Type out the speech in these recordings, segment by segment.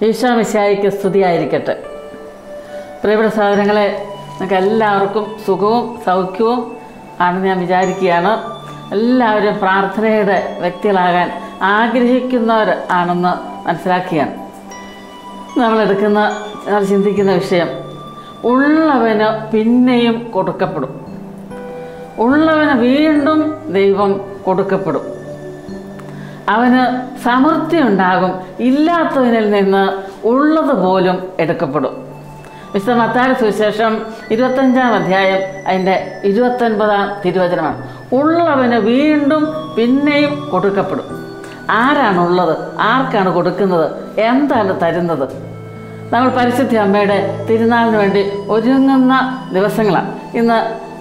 ഈശോ മിശായിക്ക് സ്തുതിയായിരിക്കട്ടെ പ്രിയപ്പെട്ട സഹോദരങ്ങളെ നിങ്ങൾക്ക് എല്ലാവർക്കും സുഖവും സൗഖ്യവും ആണെന്ന് ഞാൻ വിചാരിക്കുകയാണ് എല്ലാവരും പ്രാർത്ഥനയുടെ വ്യക്തികളാകാൻ ആഗ്രഹിക്കുന്നവർ ആണെന്ന് മനസ്സിലാക്കിയാണ് നമ്മൾ എടുക്കുന്ന നമ്മൾ ചിന്തിക്കുന്ന വിഷയം ഉള്ളവന് പിന്നെയും കൊടുക്കപ്പെടും ഉള്ളവന് വീണ്ടും ദൈവം കൊടുക്കപ്പെടും അവന് സമൃദ്ധി ഉണ്ടാകും ഇല്ലാത്തവനിൽ നിന്ന് ഉള്ളത് പോലും എടുക്കപ്പെടും വിശുദ്ധ മത്തായ സുവിശേഷം ഇരുപത്തഞ്ചാം അധ്യായം അതിൻ്റെ ഇരുപത്തൊൻപതാം തിരുവചനമാണ് ഉള്ളവന് വീണ്ടും പിന്നെയും കൊടുക്കപ്പെടും ആരാണുള്ളത് ആർക്കാണ് കൊടുക്കുന്നത് എന്താണ് തരുന്നത് നമ്മൾ പരിശുദ്ധ അമ്മയുടെ തിരുനാളിന് വേണ്ടി ഒരുങ്ങുന്ന ദിവസങ്ങളാണ് ഇന്ന്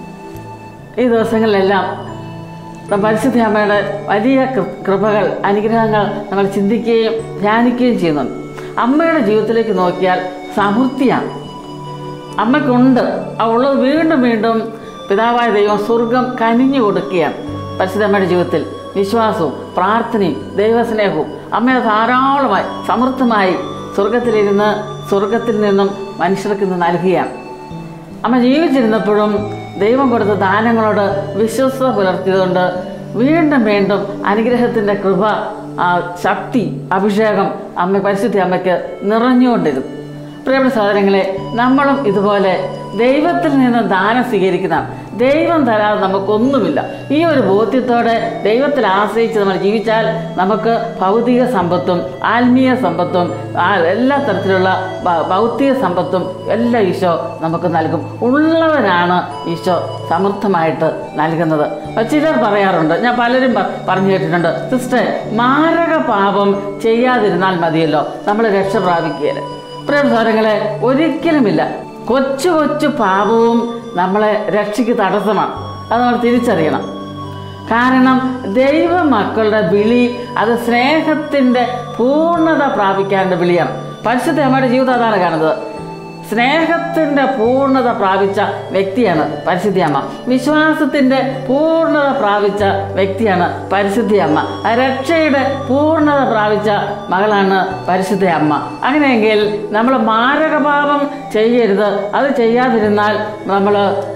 ഈ ദിവസങ്ങളിലെല്ലാം ന- പരിശുദ്ധ അമ്മയുടെ വലിയ കൃ- കൃപകൾ അനുഗ്രഹങ്ങൾ നമ്മൾ ചിന്തിക്കുകയും ധ്യാനിക്കുകയും ചെയ്യുന്നുണ്ട് അമ്മയുടെ ജീവിതത്തിലേക്ക് നോക്കിയാൽ സമൃദ്ധിയാണ് അമ്മയ്ക്കുണ്ട് ആ ഉള്ളത് വീണ്ടും വീണ്ടും പിതാവായ ദൈവം സ്വർഗം കനിഞ്ഞു കൊടുക്കുകയാണ് പരിശുദ്ധ അമ്മയുടെ ജീവിതത്തിൽ വിശ്വാസവും പ്രാർത്ഥനയും ദൈവസ്നേഹവും അമ്മയെ ധാരാളമായി സമൃദ്ധമായി സ്വർഗത്തിലിരുന്ന് സ്വർഗത്തിൽ നിന്നും മനുഷ്യർക്ക് ഇന്ന് നൽകുകയാണ് അമ്മ ജീവിച്ചിരുന്നപ്പോഴും ദൈവം കൊടുത്ത ദാനങ്ങളോട് വിശ്വസ്ത പുലർത്തിയതുകൊണ്ട് വീണ്ടും വീണ്ടും അനുഗ്രഹത്തിൻ്റെ കൃപ ആ ശക്തി അഭിഷേകം അമ്മ പരിശുദ്ധി അമ്മയ്ക്ക് നിറഞ്ഞുകൊണ്ടിരുന്നു പ്രിയപ്പെട്ട സഹോദരങ്ങളെ നമ്മളും ഇതുപോലെ ദൈവത്തിൽ നിന്ന് ദാനം സ്വീകരിക്കുന്നതാണ് ദൈവം തരാതെ നമുക്കൊന്നുമില്ല ഈ ഒരു ബോധ്യത്തോടെ ദൈവത്തിൽ ആശ്രയിച്ച് നമ്മൾ ജീവിച്ചാൽ നമുക്ക് ഭൗതിക സമ്പത്തും ആത്മീയ സമ്പത്തും ആ എല്ലാ തരത്തിലുള്ള ഭ- ഭൗതിക സമ്പത്തും എല്ലാം ഈശോ നമുക്ക് നൽകും ഉള്ളവനാണ് ഈശോ സമൃദ്ധമായിട്ട് നൽകുന്നത് അപ്പോൾ ചിലർ പറയാറുണ്ട് ഞാൻ പലരും പ- പറഞ്ഞു കേട്ടിട്ടുണ്ട് സിസ്റ്റർ മാരക പാപം ചെയ്യാതിരുന്നാൽ മതിയല്ലോ നമ്മൾ രക്ഷ പ്രാപിക്കുകയില്ല പ്രിയസോരങ്ങളെ ഒരിക്കലുമില്ല കൊച്ചു കൊച്ചു പാപവും നമ്മളെ രക്ഷയ്ക്ക് തടസ്സമാണ് അത് നമ്മൾ തിരിച്ചറിയണം കാരണം ദൈവ മക്കളുടെ വിളി അത് സ്നേഹത്തിൻ്റെ പൂർണ്ണത പ്രാപിക്കാനുള്ള വിളിയാണ് പരിശുദ്ധ അമ്മയുടെ ജീവിതം അതാണ് കാണുന്നത് സ്നേഹത്തിൻ്റെ പൂർണ്ണത പ്രാപിച്ച വ്യക്തിയാണ് പരിശുദ്ധി അമ്മ വിശ്വാസത്തിൻ്റെ പൂർണ്ണത പ്രാപിച്ച വ്യക്തിയാണ് പരിശുദ്ധി അമ്മ രക്ഷയുടെ പൂർണ്ണത പ്രാപിച്ച മകളാണ് പരിശുദ്ധ അമ്മ അങ്ങനെയെങ്കിൽ നമ്മൾ മാരകപാപം ചെയ്യരുത് അത് ചെയ്യാതിരുന്നാൽ നമ്മൾ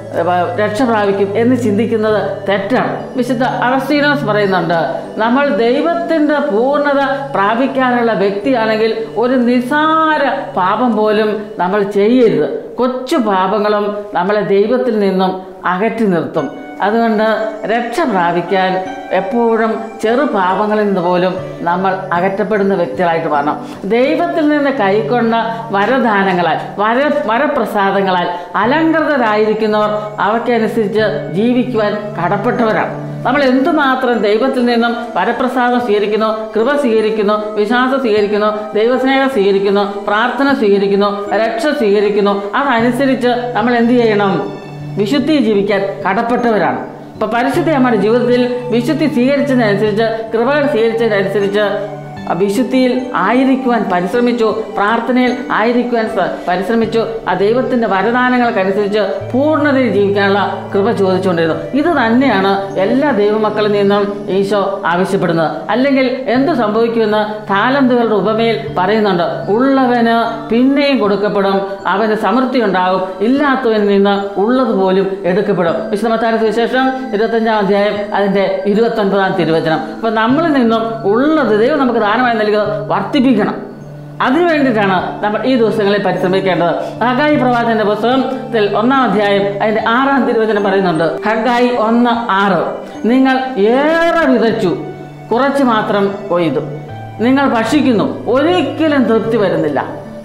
രക്ഷ പ്രാപിക്കും എന്ന് ചിന്തിക്കുന്നത് തെറ്റാണ് വിശുദ്ധ അഗസ്റ്റീനോസ് പറയുന്നുണ്ട് നമ്മൾ ദൈവത്തിൻ്റെ പൂർണ്ണത പ്രാപിക്കാനുള്ള വ്യക്തിയാണെങ്കിൽ ഒരു നിസാര പാപം പോലും നമ്മൾ ചെയ്യരുത് കൊച്ചു പാപങ്ങളും നമ്മളെ ദൈവത്തിൽ നിന്നും അകറ്റി നിർത്തും അതുകൊണ്ട് രക്ഷ പ്രാപിക്കാൻ എപ്പോഴും ചെറു പാപങ്ങളിൽ നിന്ന് പോലും നമ്മൾ അകറ്റപ്പെടുന്ന വ്യക്തികളായിട്ട് മാറണം ദൈവത്തിൽ നിന്ന് കൈക്കൊണ്ട വരദാനങ്ങളാൽ വര വരപ്രസാദങ്ങളാൽ അലങ്കൃതരായിരിക്കുന്നവർ അവയ്ക്കനുസരിച്ച് ജീവിക്കുവാൻ കടപ്പെട്ടവരാണ് നമ്മൾ എന്തുമാത്രം ദൈവത്തിൽ നിന്നും വരപ്രസാദം സ്വീകരിക്കുന്നു കൃപ സ്വീകരിക്കുന്നു വിശ്വാസം സ്വീകരിക്കുന്നു ദൈവസ്നേഹം സ്വീകരിക്കുന്നു പ്രാർത്ഥന സ്വീകരിക്കുന്നു രക്ഷ സ്വീകരിക്കുന്നു അതനുസരിച്ച് നമ്മൾ എന്ത് ചെയ്യണം വിശുദ്ധി ജീവിക്കാൻ കടപ്പെട്ടവരാണ് അപ്പോൾ പരിശുദ്ധി നമ്മുടെ ജീവിതത്തിൽ വിശുദ്ധി സ്വീകരിച്ചതിനനുസരിച്ച് കൃപകൾ സ്വീകരിച്ചതിനനുസരിച്ച് ആ വിശുദ്ധിയിൽ ആയിരിക്കുവാൻ പരിശ്രമിച്ചു പ്രാർത്ഥനയിൽ ആയിരിക്കുവാൻ സ- പരിശ്രമിച്ചു ആ ദൈവത്തിൻ്റെ വരദാനങ്ങൾക്കനുസരിച്ച് പൂർണ്ണതയിൽ ജീവിക്കാനുള്ള കൃപ ചോദിച്ചുകൊണ്ടിരുന്നു ഇത് തന്നെയാണ് എല്ലാ ദൈവമക്കളിൽ നിന്നും ഈശോ ആവശ്യപ്പെടുന്നത് അല്ലെങ്കിൽ എന്ത് സംഭവിക്കുമെന്ന് താലന്തുകളുടെ ഉപമയിൽ പറയുന്നുണ്ട് ഉള്ളവന് പിന്നെയും കൊടുക്കപ്പെടും അവന് സമൃദ്ധി ഉണ്ടാകും ഇല്ലാത്തവനിൽ നിന്ന് ഉള്ളത് പോലും എടുക്കപ്പെടും വിശുദ്ധമത്താന സുവിശേഷം ഇരുപത്തഞ്ചാം അധ്യായം അതിൻ്റെ ഇരുപത്തൊൻപതാം തിരുവചനം അപ്പം നമ്മളിൽ നിന്നും ഉള്ളത് ദൈവം നമുക്ക് ദാനമായി നൽകുന്നത് വർദ്ധിപ്പിക്കണം അതിനു വേണ്ടിയിട്ടാണ് നമ്മൾ ഈ ദിവസങ്ങളിൽ പരിശ്രമിക്കേണ്ടത് ഹഗായി പ്രവാചകന്റെ പുസ്തകത്തിൽ ഒന്നാം അധ്യായം അതിന്റെ ആറാം തിരുവചനം പറയുന്നുണ്ട് ഹഗായി ഒന്ന് ആറ് നിങ്ങൾ ഏറെ വിതച്ചു കുറച്ച് മാത്രം കൊയ്തു നിങ്ങൾ ഭക്ഷിക്കുന്നു ഒരിക്കലും തൃപ്തി വരുന്നില്ല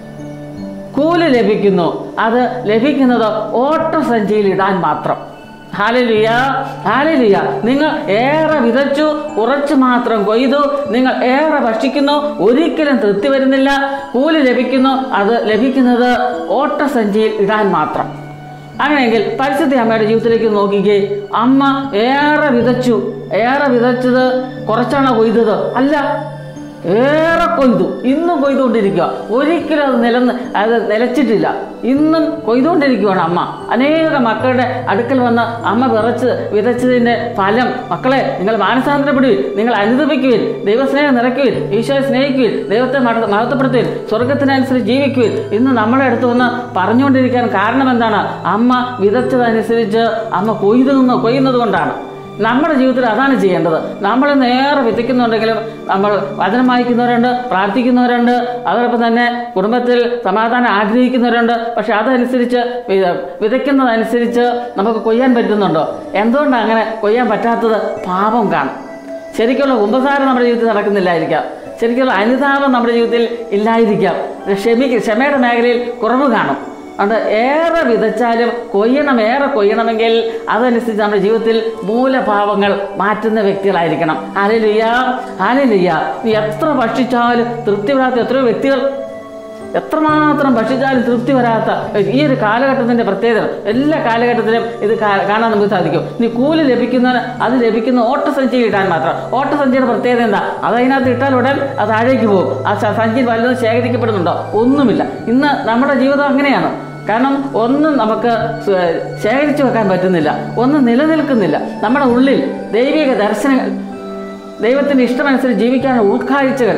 കൂലി ലഭിക്കുന്നു അത് ലഭിക്കുന്നത് ഓട്ടസഞ്ചിയിൽ ഇടാൻ മാത്രം ഹാലലിയ ഹാലലിയ നിങ്ങൾ ഏറെ വിതച്ചു കുറച്ച് മാത്രം കൊയ്തു നിങ്ങൾ ഏറെ ഭക്ഷിക്കുന്നു ഒരിക്കലും തൃപ്തി വരുന്നില്ല കൂലി ലഭിക്കുന്നു അത് ലഭിക്കുന്നത് ഓട്ടസഞ്ചിയിൽ ഇടാൻ മാത്രം അങ്ങനെയെങ്കിൽ പരിശുദ്ധ അമ്മയുടെ ജീവിതത്തിലേക്ക് നോക്കിക്കേ അമ്മ ഏറെ വിതച്ചു ഏറെ വിതച്ചത് കുറച്ചാണോ കൊയ്തത് അല്ല ഏറെ കൊയ്തു ഇന്നും കൊയ്തുകൊണ്ടിരിക്കുക ഒരിക്കലും അത് നിലന്ന് അത് നിലച്ചിട്ടില്ല ഇന്നും കൊയ്തുകൊണ്ടിരിക്കുകയാണ് അമ്മ അനേക മക്കളുടെ അടുക്കൽ വന്ന് അമ്മ വിറച്ച് വിതച്ചതിൻ്റെ ഫലം മക്കളെ നിങ്ങൾ മാനസാന്തരപ്പെടുവിൻ നിങ്ങൾ അനുദപിക്കുവിൻ ദൈവസ്നേഹം നിറയ്ക്കുവിൻ ഈശോയെ സ്നേഹിക്കുവിൻ ദൈവത്തെ മഹ- മഹത്വപ്പെടുത്തുവിൻ സ്വർഗത്തിനനുസരിച്ച് ജീവിക്കുവിൻ ഇന്ന് നമ്മുടെ അടുത്ത് വന്ന് പറഞ്ഞുകൊണ്ടിരിക്കാൻ കാരണം എന്താണ് അമ്മ വിതച്ചതനുസരിച്ച് അമ്മ കൊയ്തുന്നു കൊയ്യുന്നത് കൊണ്ടാണ് നമ്മുടെ ജീവിതത്തിൽ അതാണ് ചെയ്യേണ്ടത് നമ്മൾ നേരെ വിതയ്ക്കുന്നുണ്ടെങ്കിലും നമ്മൾ വചനം വായിക്കുന്നവരുണ്ട് പ്രാർത്ഥിക്കുന്നവരുണ്ട് അതോടൊപ്പം തന്നെ കുടുംബത്തിൽ സമാധാനം ആഗ്രഹിക്കുന്നവരുണ്ട് പക്ഷെ അതനുസരിച്ച് വി- വിതയ്ക്കുന്നതനുസരിച്ച് നമുക്ക് കൊയ്യാൻ പറ്റുന്നുണ്ടോ എന്തുകൊണ്ടാണ് അങ്ങനെ കൊയ്യാൻ പറ്റാത്തത് പാപം കാണും ശരിക്കുള്ള ഉപസാരം നമ്മുടെ ജീവിതത്തിൽ നടക്കുന്നില്ലായിരിക്കാം ശരിക്കുള്ള അനുതാപം നമ്മുടെ ജീവിതത്തിൽ ഇല്ലായിരിക്കാം ക്ഷമി ക്ഷമയുടെ മേഖലയിൽ കുറവ് കാണും അതുകൊണ്ട് ഏറെ വിതച്ചാലും കൊയ്യണം ഏറെ കൊയ്യണമെങ്കിൽ അതനുസരിച്ച് നമ്മുടെ ജീവിതത്തിൽ മൂലഭാവങ്ങൾ മാറ്റുന്ന വ്യക്തികളായിരിക്കണം ആലിലുയ്യ ആലിലുയ്യ നീ എത്ര ഭക്ഷിച്ചാലും തൃപ്തി വരാത്ത എത്രയോ വ്യക്തികൾ എത്രമാത്രം ഭക്ഷിച്ചാലും തൃപ്തി വരാത്ത ഈ ഒരു കാലഘട്ടത്തിൻ്റെ പ്രത്യേകത എല്ലാ കാലഘട്ടത്തിലും ഇത് കാ- കാണാൻ നമുക്ക് സാധിക്കും നീ കൂലി ലഭിക്കുന്നതിന് അത് ലഭിക്കുന്ന ഓട്ടസഞ്ചിയിൽ ഇടാൻ മാത്രം ഓട്ടസഞ്ചിയുടെ പ്രത്യേകത എന്താ അത് അതിനകത്ത് ഇട്ടാൽ ഉടൻ അത് താഴേക്ക് പോകും ആ സ- സഞ്ചിയിൽ വല്ലതും ശേഖരിക്കപ്പെടുന്നുണ്ടോ ഒന്നുമില്ല ഇന്ന് നമ്മുടെ ജീവിതം അങ്ങനെയാണ് കാരണം ഒന്നും നമുക്ക് സ്വ- ശേഖരിച്ചു വെക്കാൻ പറ്റുന്നില്ല ഒന്നും നിലനിൽക്കുന്നില്ല നമ്മുടെ ഉള്ളിൽ ദൈവിക ദർശനങ്ങൾ ദൈവത്തിൻ്റെ ഇഷ്ടമനുസരിച്ച് ജീവിക്കാനുള്ള ഉൾക്കാഴ്ചകൾ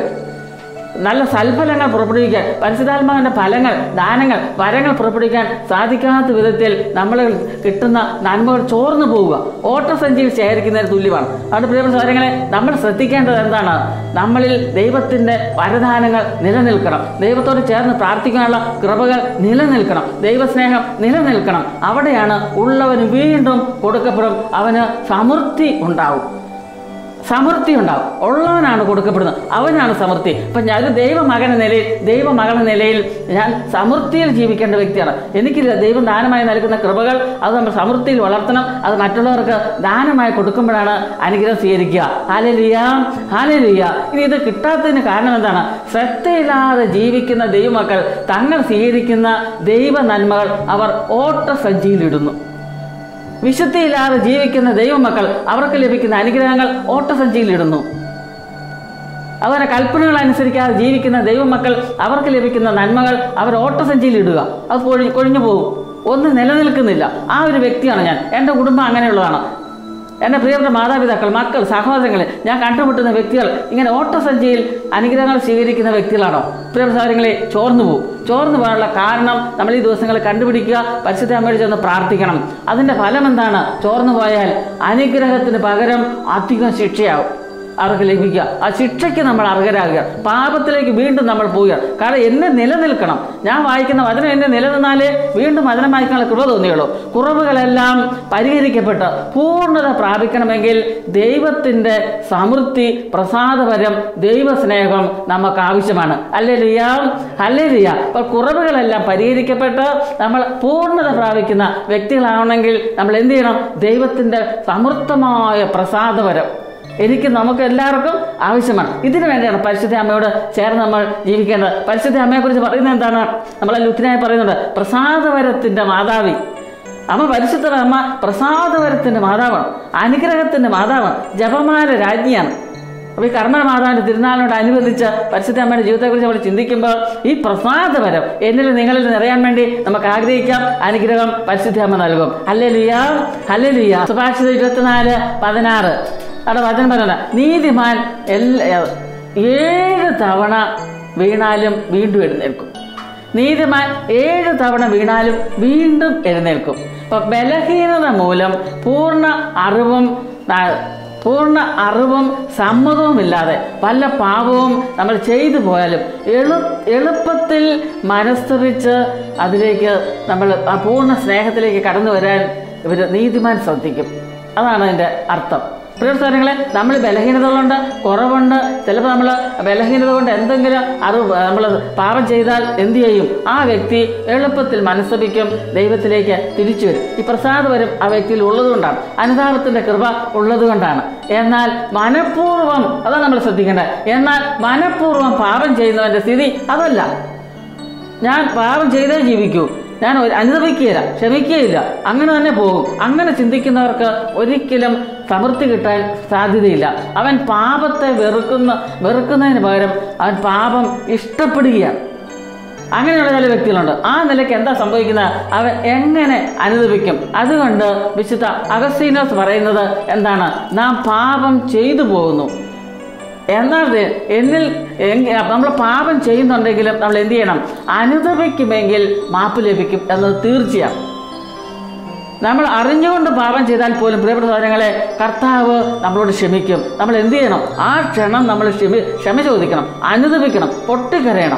നല്ല സൽഫലങ്ങൾ പുറപ്പെടുവിക്കാൻ പരിശുദ്ധാത്മാവിൻ്റെ ഫലങ്ങൾ ദാനങ്ങൾ വരങ്ങൾ പുറപ്പെടുവിക്കാൻ സാധിക്കാത്ത വിധത്തിൽ നമ്മൾ കിട്ടുന്ന നന്മകൾ ചോർന്നു പോവുക ഓട്ടസഞ്ചിയിൽ ശേഖരിക്കുന്നതിന് തുല്യമാണ് അതുകൊണ്ട് പ്രിയപ്പെട്ട കാര്യങ്ങളെ നമ്മൾ ശ്രദ്ധിക്കേണ്ടത് എന്താണ് നമ്മളിൽ ദൈവത്തിൻ്റെ വരദാനങ്ങൾ നിലനിൽക്കണം ദൈവത്തോട് ചേർന്ന് പ്രാർത്ഥിക്കാനുള്ള കൃപകൾ നിലനിൽക്കണം ദൈവസ്നേഹം നിലനിൽക്കണം അവിടെയാണ് ഉള്ളവന് വീണ്ടും കൊടുക്കപ്പെടും അവന് സമൃദ്ധി ഉണ്ടാവും സമൃദ്ധി ഉണ്ടാവും ഉള്ളവനാണ് കൊടുക്കപ്പെടുന്നത് അവനാണ് സമൃദ്ധി അപ്പം ഞാൻ ഒരു ദൈവമകൻ എന്ന നിലയിൽ ദൈവമകൻ എന്ന നിലയിൽ ഞാൻ സമൃദ്ധിയിൽ ജീവിക്കേണ്ട വ്യക്തിയാണ് എനിക്ക് ദൈവം ദാനമായി നൽകുന്ന കൃപകൾ അത് നമ്മൾ സമൃദ്ധിയിൽ വളർത്തണം അത് മറ്റുള്ളവർക്ക് ദാനമായി കൊടുക്കുമ്പോഴാണ് അനുഗ്രഹം സ്വീകരിക്കുക ഹാലലിയ ഹാലലിയ ഇനി ഇത് കിട്ടാത്തതിന് കാരണം എന്താണ് ശ്രദ്ധയില്ലാതെ ജീവിക്കുന്ന ദൈവമക്കൾ തങ്ങൾ സ്വീകരിക്കുന്ന ദൈവ നന്മകൾ അവർ ഓട്ടസഞ്ചിയിലിടുന്നു വിശുദ്ധിയില്ലാതെ ജീവിക്കുന്ന ദൈവമക്കൾ അവർക്ക് ലഭിക്കുന്ന അനുഗ്രഹങ്ങൾ ഓട്ടസഞ്ചിയിലിടുന്നു അവരെ കൽപ്പനകൾ അനുസരിക്കാതെ ജീവിക്കുന്ന ദൈവമക്കൾ അവർക്ക് ലഭിക്കുന്ന നന്മകൾ അവർ ഓട്ടസഞ്ചിയിൽ ഇടുക അത് കൊഴി കൊഴിഞ്ഞു പോകും ഒന്നും നിലനിൽക്കുന്നില്ല ആ ഒരു വ്യക്തിയാണ് ഞാൻ എൻ്റെ കുടുംബം അങ്ങനെയുള്ളതാണ് എൻ്റെ പ്രിയപ്പെട്ട മാതാപിതാക്കൾ മക്കൾ സഹോദരങ്ങൾ ഞാൻ കണ്ടുമുട്ടുന്ന വ്യക്തികൾ ഇങ്ങനെ ഓട്ടസഞ്ചിയിൽ അനുഗ്രഹങ്ങൾ സ്വീകരിക്കുന്ന വ്യക്തികളാണോ പ്രിയപ്പെട്ട സഹോദരങ്ങളെ ചോർന്നു പോകും ചോർന്നു പോകാനുള്ള കാരണം നമ്മൾ ഈ ദിവസങ്ങളിൽ കണ്ടുപിടിക്കുക പരിശുദ്ധ അമ്മയോട് ചെന്ന് പ്രാർത്ഥിക്കണം അതിൻ്റെ ഫലം എന്താണ് ചോർന്നു പോയാൽ അനുഗ്രഹത്തിന് പകരം അധികം ശിക്ഷയാവും അവർക്ക് ലഭിക്കുക ആ ശിക്ഷയ്ക്ക് നമ്മൾ അർഹരാകുക പാപത്തിലേക്ക് വീണ്ടും നമ്മൾ പോവുക കാരണം എന്നെ നിലനിൽക്കണം ഞാൻ വായിക്കുന്ന വചനം എന്നെ നിലനിന്നാലേ വീണ്ടും വചനം വായിക്കാനുള്ള കൃപ തോന്നിയുള്ളൂ കുറവുകളെല്ലാം പരിഹരിക്കപ്പെട്ട് പൂർണ്ണത പ്രാപിക്കണമെങ്കിൽ ദൈവത്തിൻ്റെ സമൃദ്ധി പ്രസാദപരം ദൈവസ്നേഹം നമുക്ക് ആവശ്യമാണ് അല്ലേ ലിയ അല്ലേ ലിയ അപ്പോൾ കുറവുകളെല്ലാം പരിഹരിക്കപ്പെട്ട് നമ്മൾ പൂർണ്ണത പ്രാപിക്കുന്ന വ്യക്തികളാവണമെങ്കിൽ നമ്മൾ എന്ത് ചെയ്യണം ദൈവത്തിൻ്റെ സമൃദ്ധമായ പ്രസാദപരം എനിക്ക് നമുക്ക് എല്ലാവർക്കും ആവശ്യമാണ് ഇതിനു വേണ്ടിയാണ് പരിശുദ്ധ അമ്മയോട് ചേർന്ന് നമ്മൾ ജീവിക്കേണ്ടത് പരിശുദ്ധ അമ്മയെക്കുറിച്ച് പറയുന്നത് എന്താണ് നമ്മളെ ലുത്തിനായി പറയുന്നുണ്ട് പ്രസാദവരത്തിൻ്റെ മാതാവി അമ്മ പരിശുദ്ധ അമ്മ പ്രസാദവരത്തിൻ്റെ മാതാവാണ് അനുഗ്രഹത്തിൻ്റെ മാതാവാണ് ജപമാല രാജ്ഞിയാണ് അപ്പോൾ ഈ കർമ്മ മാതാവിൻ്റെ തിരുനാളിനോട് അനുബന്ധിച്ച് പരിശുദ്ധ അമ്മയുടെ ജീവിതത്തെക്കുറിച്ച് നമ്മൾ ചിന്തിക്കുമ്പോൾ ഈ പ്രസാദപരം എന്നിൽ നിങ്ങളിൽ നിറയാൻ വേണ്ടി നമുക്ക് ആഗ്രഹിക്കാം അനുഗ്രഹം പരിശുദ്ധ അമ്മ നൽകും അല്ലേ ലിയ അല്ലേ ലിയ സുഭാഷിത ഇരുപത്തിനാല് പതിനാറ് അവിടെ വചനം പറയണ്ട നീതിമാൻ എല്ലാ ഏഴ് തവണ വീണാലും വീണ്ടും എഴുന്നേൽക്കും നീതിമാൻ ഏഴ് തവണ വീണാലും വീണ്ടും എഴുന്നേൽക്കും അപ്പൊ ബലഹീനത മൂലം പൂർണ്ണ അറിവും ആ, പൂർണ്ണ അറിവും സമ്മതവുമില്ലാതെ വല്ല പാപവും നമ്മൾ ചെയ്തു പോയാലും എളു എളുപ്പത്തിൽ മനസ്തറിച്ച് അതിലേക്ക് നമ്മൾ ആ പൂർണ്ണ സ്നേഹത്തിലേക്ക് കടന്നു വരാൻ ഇവർ നീതിമാൻ ശ്രദ്ധിക്കും അതാണ് അതിൻ്റെ അർത്ഥം പ്രിയസ്ഥാനങ്ങളെ നമ്മൾ ബലഹീനതകളുണ്ട് കുറവുണ്ട് ചിലപ്പോൾ നമ്മൾ ബലഹീനത കൊണ്ട് എന്തെങ്കിലും അറിവ് നമ്മൾ പാപം ചെയ്താൽ എന്തു ചെയ്യും ആ വ്യക്തി എളുപ്പത്തിൽ മനസ്സപിക്കും ദൈവത്തിലേക്ക് തിരിച്ചു വരും ഈ പ്രസാദപരം ആ വ്യക്തിയിൽ ഉള്ളതുകൊണ്ടാണ് അനുതാപത്തിൻ്റെ കൃപ ഉള്ളതുകൊണ്ടാണ് എന്നാൽ മനഃപൂർവ്വം അതാണ് നമ്മൾ ശ്രദ്ധിക്കേണ്ടത് എന്നാൽ മനഃപൂർവ്വം പാപം ചെയ്യുന്നവൻ്റെ സ്ഥിതി അതല്ല ഞാൻ പാപം ചെയ്തേ ജീവിക്കൂ ഞാൻ ഒരു- അനുദപിക്കുകയില്ല ക്ഷമിക്കുകയില്ല അങ്ങനെ തന്നെ പോകും അങ്ങനെ ചിന്തിക്കുന്നവർക്ക് ഒരിക്കലും സമൃദ്ധി കിട്ടാൻ സാധ്യതയില്ല അവൻ പാപത്തെ വെറുക്കുന്ന വെറുക്കുന്നതിന് പകരം അവൻ പാപം ഇഷ്ടപ്പെടുകയാണ് അങ്ങനെയുള്ള ചില വ്യക്തികളുണ്ട് ആ നിലയ്ക്ക് എന്താ സംഭവിക്കുന്നത് അവൻ എങ്ങനെ അനുദപിക്കും അതുകൊണ്ട് വിശുദ്ധ അഗസ്തീനോസ് പറയുന്നത് എന്താണ് നാം പാപം ചെയ്തു പോകുന്നു എന്നാൽ ഇത് എന്നിൽ നമ്മൾ പാപം ചെയ്യുന്നുണ്ടെങ്കിലും നമ്മൾ എന്ത് ചെയ്യണം അനുദപിക്കുമെങ്കിൽ മാപ്പ് ലഭിക്കും എന്നത് തീർച്ചയാണ് നമ്മൾ അറിഞ്ഞുകൊണ്ട് പാപം ചെയ്താൽ പോലും പ്രിയപ്പെട്ട സഹോദരങ്ങളെ കർത്താവ് നമ്മളോട് ക്ഷമിക്കും നമ്മൾ എന്ത് ചെയ്യണം ആ ക്ഷണം നമ്മൾ ക്ഷമി ക്ഷമ ചോദിക്കണം അനുദപിക്കണം പൊട്ടിക്കരയണം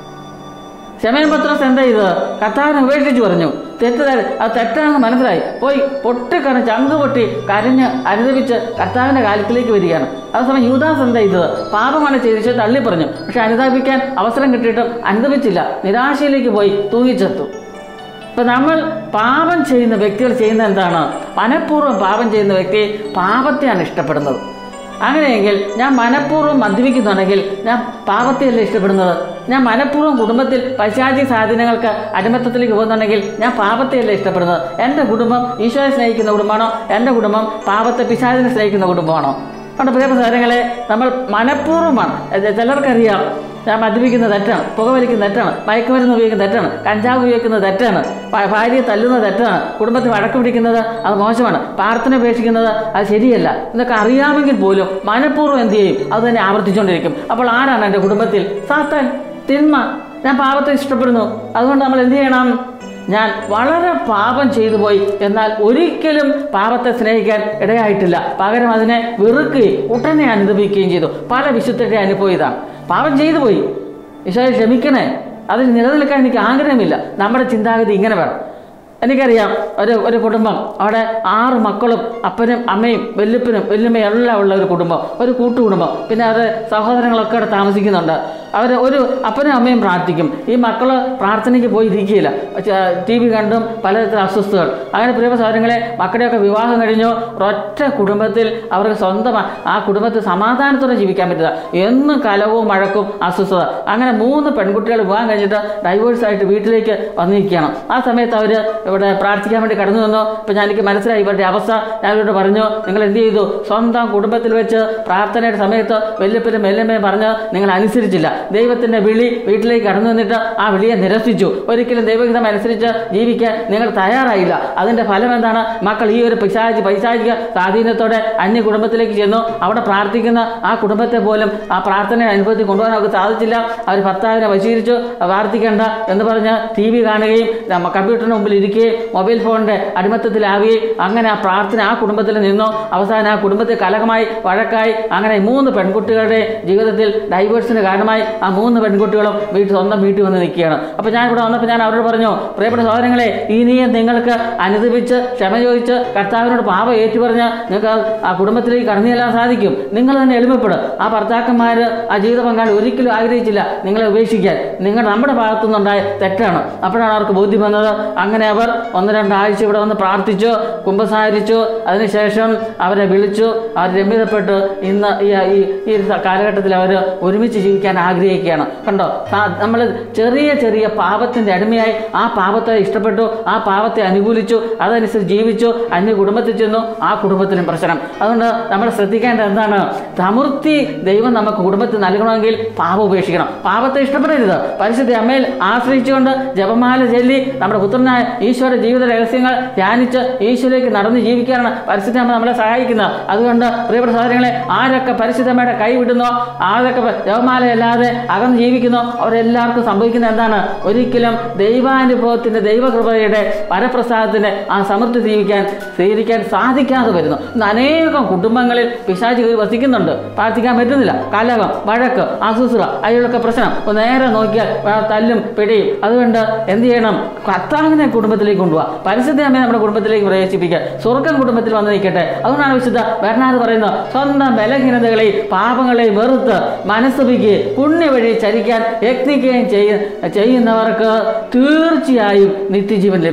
ശമയൻ പത്രോസ് എന്താ ചെയ്തത് കർത്താവിനെ ഉപേക്ഷിച്ച് പറഞ്ഞു തെറ്റ് ത- അത് തെറ്റാണെന്ന് മനസ്സിലായി പോയി പൊട്ടിക്കറ ചങ്ക് പൊട്ടി കരഞ്ഞ് അനുദപിച്ച് കർത്താവിൻ്റെ കാലത്തിലേക്ക് വരികയാണ് അതേസമയം യൂദാസ് എന്താ ചെയ്തത് പാപമാണ് ചെയ്തിച്ച് തള്ളി പറഞ്ഞു പക്ഷെ അനുദപിക്കാൻ അവസരം കിട്ടിയിട്ടും അനുദപിച്ചില്ല നിരാശയിലേക്ക് പോയി തൂങ്ങിച്ചെത്തു ഇപ്പം നമ്മൾ പാപം ചെയ്യുന്ന വ്യക്തികൾ ചെയ്യുന്ന എന്താണ് മനഃപൂർവ്വം പാപം ചെയ്യുന്ന വ്യക്തി പാപത്തെയാണ് ഇഷ്ടപ്പെടുന്നത് അങ്ങനെയെങ്കിൽ ഞാൻ മനഃപൂർവ്വം മദ്യപിക്കുന്നുണ്ടെങ്കിൽ ഞാൻ പാപത്തെയല്ല ഇഷ്ടപ്പെടുന്നത് ഞാൻ മനഃപൂർവ്വം കുടുംബത്തിൽ പൈശാചിക സാധനങ്ങൾക്ക് അടിമത്തത്തിലേക്ക് പോകുന്നുണ്ടെങ്കിൽ ഞാൻ പാപത്തെയല്ല ഇഷ്ടപ്പെടുന്നത് എൻ്റെ കുടുംബം ഈശോയെ സ്നേഹിക്കുന്ന കുടുംബമാണോ എൻ്റെ കുടുംബം പാപത്തെ പിശാചിനെ സ്നേഹിക്കുന്ന കുടുംബമാണോ അതുകൊണ്ട് പ്രിയ സഹോദരങ്ങളെ നമ്മൾ മനഃപൂർവ്വമാണ് ഇത് ചിലർക്കറിയാം ഞാൻ മദ്യപിക്കുന്നത് തെറ്റാണ് പുകവലിക്കുന്നത് തെറ്റാണ് മയക്കുമരുന്ന് ഉപയോഗിക്കുന്നത് തെറ്റാണ് കഞ്ചാവ് ഉപയോഗിക്കുന്നത് തെറ്റാണ് ഭ- ഭാര്യയെ തല്ലുന്നത് തെറ്റാണ് കുടുംബത്തിൽ വഴക്ക് പിടിക്കുന്നത് അത് മോശമാണ് പ്രാർത്ഥന ഉപേക്ഷിക്കുന്നത് അത് ശരിയല്ല എന്നൊക്കെ അറിയാമെങ്കിൽ പോലും മനഃപൂർവ്വം എന്ത് ചെയ്യും അത് തന്നെ ആവർത്തിച്ചുകൊണ്ടിരിക്കും അപ്പോൾ ആരാണ് എൻ്റെ കുടുംബത്തിൽ സാത്താൻ തിന്മ ഞാൻ പാപത്തെ ഇഷ്ടപ്പെടുന്നു അതുകൊണ്ട് നമ്മൾ എന്ത് ചെയ്യണം ഞാൻ വളരെ പാപം ചെയ്തു പോയി എന്നാൽ ഒരിക്കലും പാപത്തെ സ്നേഹിക്കാൻ ഇടയായിട്ടില്ല പകരം അതിനെ വെറുക്കുകയും ഉടനെ അനുഭവിക്കുകയും ചെയ്തു പല വിശുദ്ധരുടെ അനുഭവം ഇതാണ് പാപം ചെയ്തു പോയി ഈശോയെ ക്ഷമിക്കണേ അതിൽ നിലനിൽക്കാൻ എനിക്ക് ആഗ്രഹമില്ല നമ്മുടെ ചിന്താഗതി ഇങ്ങനെ വേണം എനിക്കറിയാം ഒരു ഒരു കുടുംബം അവിടെ ആറ് മക്കളും അപ്പനും അമ്മയും വല്യപ്പനും വല്യമ്മയും എല്ലാം ഉള്ള ഒരു കുടുംബം ഒരു കൂട്ടുകുടുംബം പിന്നെ അവരുടെ സഹോദരങ്ങളൊക്കെ അവിടെ താമസിക്കുന്നുണ്ട് അവർ ഒരു അപ്പനും അമ്മയും പ്രാർത്ഥിക്കും ഈ മക്കൾ പ്രാർത്ഥനയ്ക്ക് പോയി ഇരിക്കുകയില്ല ടി വി കണ്ടും പലതരത്തിലുള്ള അസ്വസ്ഥതകൾ അങ്ങനെ പ്രിയ സഹോദരങ്ങളെ മക്കളുടെയൊക്കെ വിവാഹം കഴിഞ്ഞു ഒരൊറ്റ കുടുംബത്തിൽ അവർക്ക് സ്വന്തം ആ കുടുംബത്തിൽ സമാധാനത്തോടെ ജീവിക്കാൻ പറ്റില്ല എന്നും കലവും മഴക്കും അസ്വസ്ഥത അങ്ങനെ മൂന്ന് പെൺകുട്ടികൾ വിവാഹം കഴിഞ്ഞിട്ട് ഡൈവേഴ്സ് ആയിട്ട് വീട്ടിലേക്ക് വന്നിരിക്കുകയാണ് ആ സമയത്ത് അവർ ഇവിടെ പ്രാർത്ഥിക്കാൻ വേണ്ടി കടന്നു വന്നു ഇപ്പം ഞാൻ എനിക്ക് മനസ്സിലായി ഇവരുടെ അവസ്ഥ ഞാൻ ഇവരോട് പറഞ്ഞു നിങ്ങൾ എന്ത് ചെയ്തു സ്വന്തം കുടുംബത്തിൽ വെച്ച് പ്രാർത്ഥനയുടെ സമയത്ത് വല്യപ്പനും വല്യമ്മയും പറഞ്ഞ് നിങ്ങൾ അനുസരിച്ചില്ല ദൈവത്തിൻ്റെ വിളി വീട്ടിലേക്ക് കടന്നു വന്നിട്ട് ആ വിളിയെ നിരസിച്ചു ഒരിക്കലും ദൈവഹിതം അനുസരിച്ച് ജീവിക്കാൻ നിങ്ങൾ തയ്യാറായില്ല അതിൻ്റെ ഫലം എന്താണ് മക്കൾ ഈ ഒരു പിശാചി പൈശാചിക സ്വാധീനത്തോടെ അന്യ കുടുംബത്തിലേക്ക് ചെന്നു അവിടെ പ്രാർത്ഥിക്കുന്ന ആ കുടുംബത്തെ പോലും ആ പ്രാർത്ഥന അനുഭവത്തിൽ കൊണ്ടുപോകാൻ അവർക്ക് സാധിച്ചില്ല അവർ ഭർത്താവിനെ വശീകരിച്ചു പ്രാർത്ഥിക്കേണ്ട എന്ന് പറഞ്ഞ് ടി വി കാണുകയും നമ്മ കമ്പ്യൂട്ടറിന് മുമ്പിൽ ഇരിക്കുകയും മൊബൈൽ ഫോണിൻ്റെ അടിമത്തത്തിലാവുകയും അങ്ങനെ ആ പ്രാർത്ഥന ആ കുടുംബത്തിൽ നിന്നു അവസാനം ആ കുടുംബത്തിൽ കലഹമായി വഴക്കായി അങ്ങനെ മൂന്ന് പെൺകുട്ടികളുടെ ജീവിതത്തിൽ ഡൈവേഴ്സിന് കാരണമായി ആ മൂന്ന് പെൺകുട്ടികളും വീട്ടിൽ സ്വന്തം വീട്ടിൽ വന്ന് നിൽക്കുകയാണ് അപ്പോൾ ഞാൻ ഇവിടെ വന്നപ്പോൾ ഞാൻ അവരോട് പറഞ്ഞു പ്രിയപ്പെട്ട സഹോദരങ്ങളെ ഇനിയും നിങ്ങൾക്ക് അനുദപിച്ച് ക്ഷമ ചോദിച്ച് കർത്താവിനോട് പാപം ഏറ്റുപറഞ്ഞ് നിങ്ങൾക്ക് ആ- ആ കുടുംബത്തിലേക്ക് കടന്നു ചെല്ലാൻ സാധിക്കും നിങ്ങൾ തന്നെ എളിമപ്പെടും ആ ഭർത്താക്കന്മാർ ആ ജീവിത പങ്കാളി ഒരിക്കലും ആഗ്രഹിച്ചില്ല നിങ്ങളെ ഉപേക്ഷിക്കാൻ നിങ്ങൾ നമ്മുടെ ഭാഗത്തു നിന്നുണ്ടായ തെറ്റാണ് അപ്പോഴാണ് അവർക്ക് ബോധ്യം വന്നത് അങ്ങനെ അവർ ഒന്ന് രണ്ടാഴ്ച ഇവിടെ വന്ന് പ്രാർത്ഥിച്ചു കുമ്പസാരിച്ചു അതിനുശേഷം അവരെ വിളിച്ചു അവർ രമ്യതപ്പെട്ട് ഇന്ന് ഈ ഈ ഈ ഒരു കാലഘട്ടത്തിൽ അവർ ഒരുമിച്ച് ജീവിക്കാൻ ആഗ്രഹിക്കുകയാണ് കണ്ടോ നമ്മൾ ചെറിയ ചെറിയ പാപത്തിൻ്റെ അടിമയായി ആ പാപത്തെ ഇഷ്ടപ്പെട്ടു ആ പാപത്തെ അനുകൂലിച്ചു അതനുസരിച്ച് ജീവിച്ചു അന്യ കുടുംബത്തിൽ ചെന്നു ആ കുടുംബത്തിനും പ്രശ്നം അതുകൊണ്ട് നമ്മൾ ശ്രദ്ധിക്കേണ്ടത് എന്താണ് സമൃദ്ധി ദൈവം നമുക്ക് കുടുംബത്തിൽ നൽകണമെങ്കിൽ പാപം ഉപേക്ഷിക്കണം പാപത്തെ ഇഷ്ടപ്പെടരുത് പരിശുദ്ധ അമ്മയിൽ ആശ്രയിച്ചുകൊണ്ട് ജപമാല ചൊല്ലി നമ്മുടെ പുത്രനായ ഈശോയുടെ ജീവിത രഹസ്യങ്ങൾ ധ്യാനിച്ച് ഈശോയിലേക്ക് നടന്ന് ജീവിക്കാനാണ് പരിശുദ്ധ അമ്മ നമ്മളെ സഹായിക്കുന്നത് അതുകൊണ്ട് പ്രിയപ്പെട്ട സഹോദരങ്ങളെ ആരൊക്കെ പരിശുദ്ധമ്മയുടെ കൈ വിടുന്നോ ആരൊക്കെ ജപമാലയല്ലാതെ അകന്ന് ജീവിക്കുന്നോ അവരെല്ലാവർക്കും സംഭവിക്കുന്നത് എന്താണ് ഒരിക്കലും ദൈവാനുഭവത്തിൻ്റെ ദൈവകൃപയുടെ വരപ്രസാദത്തിൻ്റെ ആ സമൃദ്ധി ജീവിക്കാൻ സ്വീകരിക്കാൻ സാധിക്കാതെ വരുന്നു ഇന്ന് അനേകം കുടുംബങ്ങളിൽ പിശാചി കയറി വസിക്കുന്നുണ്ട് പ്രാർത്ഥിക്കാൻ പറ്റുന്നില്ല കലകം വഴക്ക് അസുസ്ര അതിലൊക്കെ പ്രശ്നം ഒന്ന് നേരെ നോക്കിയാൽ ആ തല്ലും പിടിയും അതുകൊണ്ട് എന്ത് ചെയ്യണം കർത്താവിനെ കുടുംബത്തിലേക്ക് കൊണ്ടുപോവുക പരിശുദ്ധ അമ്മയെ നമ്മുടെ കുടുംബത്തിലേക്ക് പ്രവേശിപ്പിക്കുക സ്വർഗം കുടുംബത്തിൽ വന്ന് നിൽക്കട്ടെ അതുകൊണ്ടാണ് വിശുദ്ധ ബernard പറയുന്നത് സ്വന്തം ബലഹീനതകളെയും പാപങ്ങളെയും വെറുത്ത് മനസ്സുപിക്കുകയും പുണ്യ വഴി ചരിക്കാൻ യത്നിക്കുകയും ചെയ്യ ചെയ്യുന്നവർക്ക് തീർച്ചയായും നിത്യജീവൻ ലഭിക്കും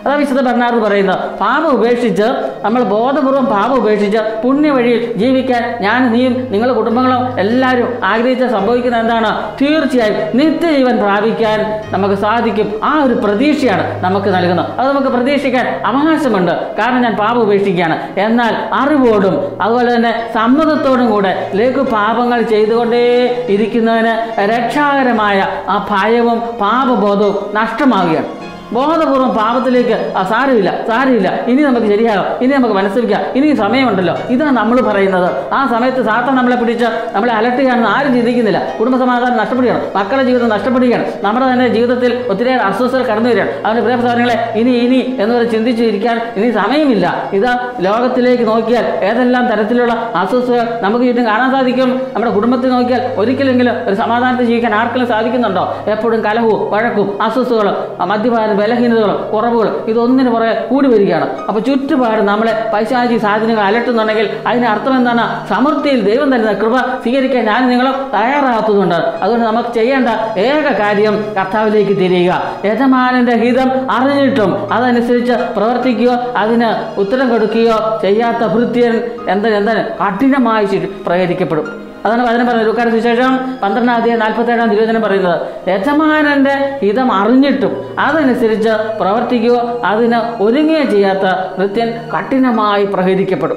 അതാ വിശുദ്ധ ബർണാർഡ് പറയുന്നത് പാപം ഉപേക്ഷിച്ച് നമ്മൾ ബോധപൂർവം പാപം ഉപേക്ഷിച്ച് പുണ്യ വഴിയിൽ ജീവിക്കാൻ ഞാൻ നീയും നിങ്ങളുടെ കുടുംബങ്ങളും എല്ലാവരും ആഗ്രഹിച്ച സംഭവിക്കുന്നത് എന്താണ് തീർച്ചയായും നിത്യജീവൻ പ്രാപിക്കാൻ നമുക്ക് സാധിക്കും ആ ഒരു പ്രതീക്ഷയാണ് നമുക്ക് നൽകുന്നത് അത് നമുക്ക് പ്രതീക്ഷിക്കാൻ അവകാശമുണ്ട് കാരണം ഞാൻ പാപം ഉപേക്ഷിക്കുകയാണ് എന്നാൽ അറിവോടും അതുപോലെ തന്നെ സമ്മതത്തോടും കൂടെ ലഘു പാപങ്ങൾ ചെയ്തുകൊണ്ടേ ഇരിക്കുന്നതിന് രക്ഷാകരമായ ആ ഭയവും പാപബോധവും നഷ്ടമാവുകയാണ് ബോധപൂർവം പാപത്തിലേക്ക് ആ സാരമില്ല സാരമില്ല ഇനി നമുക്ക് ശരിയാകാം ഇനി നമുക്ക് മനസ്സിലാക്കാം ഇനി സമയമുണ്ടല്ലോ ഇതാണ് നമ്മൾ പറയുന്നത് ആ സമയത്ത് സാത്താൻ നമ്മളെ പിടിച്ച് നമ്മളെ അലട്ടുകയാണെന്ന് ആരും ചിന്തിക്കുന്നില്ല കുടുംബസമാധാനം നഷ്ടപ്പെടുകയാണ് മക്കളുടെ ജീവിതം നഷ്ടപ്പെടുകയാണ് നമ്മുടെ തന്നെ ജീവിതത്തിൽ ഒത്തിരിയേറെ അസ്വസ്ഥതകൾ കടന്നു വരികയാണ് അവൻ്റെ പ്രിയപ്രധാനങ്ങളെ ഇനി ഇനി എന്ന് പറഞ്ഞ് ചിന്തിച്ചിരിക്കാൻ ഇനി സമയമില്ല ഇതാ ലോകത്തിലേക്ക് നോക്കിയാൽ ഏതെല്ലാം തരത്തിലുള്ള അസ്വസ്ഥതകൾ നമുക്ക് ചുറ്റും കാണാൻ സാധിക്കും നമ്മുടെ കുടുംബത്തിൽ നോക്കിയാൽ ഒരിക്കലെങ്കിലും ഒരു സമാധാനത്തിൽ ജീവിക്കാൻ ആർക്കെങ്കിലും സാധിക്കുന്നുണ്ടോ എപ്പോഴും കലഹവും വഴക്കും അസ്വസ്ഥതകളും ആ മദ്യപാനം ബലഹീനതകളും കുറവുകളും ഇതൊന്നിന് പുറകെ കൂടി വരികയാണ് അപ്പോൾ ചുറ്റുപാട് നമ്മളെ പൈശാചി സാധനങ്ങൾ അലട്ടുന്നുണ്ടെങ്കിൽ അതിന് അർത്ഥം എന്താണ് സമൃദ്ധിയിൽ ദൈവം തരുന്ന കൃപ സ്വീകരിക്കാൻ ഞാൻ നിങ്ങളും തയ്യാറാകാത്തതുകൊണ്ട് അതുകൊണ്ട് നമുക്ക് ചെയ്യേണ്ട ഏക കാര്യം കർത്താവിലേക്ക് തിരിയുക യജമാനന്റെ ഹിതം അറിഞ്ഞിട്ടും അതനുസരിച്ച് പ്രവർത്തിക്കുകയോ അതിന് ഉത്തരം കൊടുക്കുകയോ ചെയ്യാത്ത ഭൃത്യൻ എന്താ എന്താണ് കഠിനമായി ശിക്ഷ- പ്രഹരിക്കപ്പെടും അതാണ് വചനം പറയുന്നത് ലൂക്കാട് സുവിശേഷം പന്ത്രണ്ടാം അധ്യായം നാൽപ്പത്തേഴാം തിരുവചനം പറയുന്നത് യജമാനന്റെ ഹിതം അറിഞ്ഞിട്ടും അതനുസരിച്ച് പ്രവർത്തിക്കുകയോ അതിന് ഒരുങ്ങുകയോ ചെയ്യാത്ത ഭൃത്യൻ കഠിനമായി പ്രഹരിക്കപ്പെടും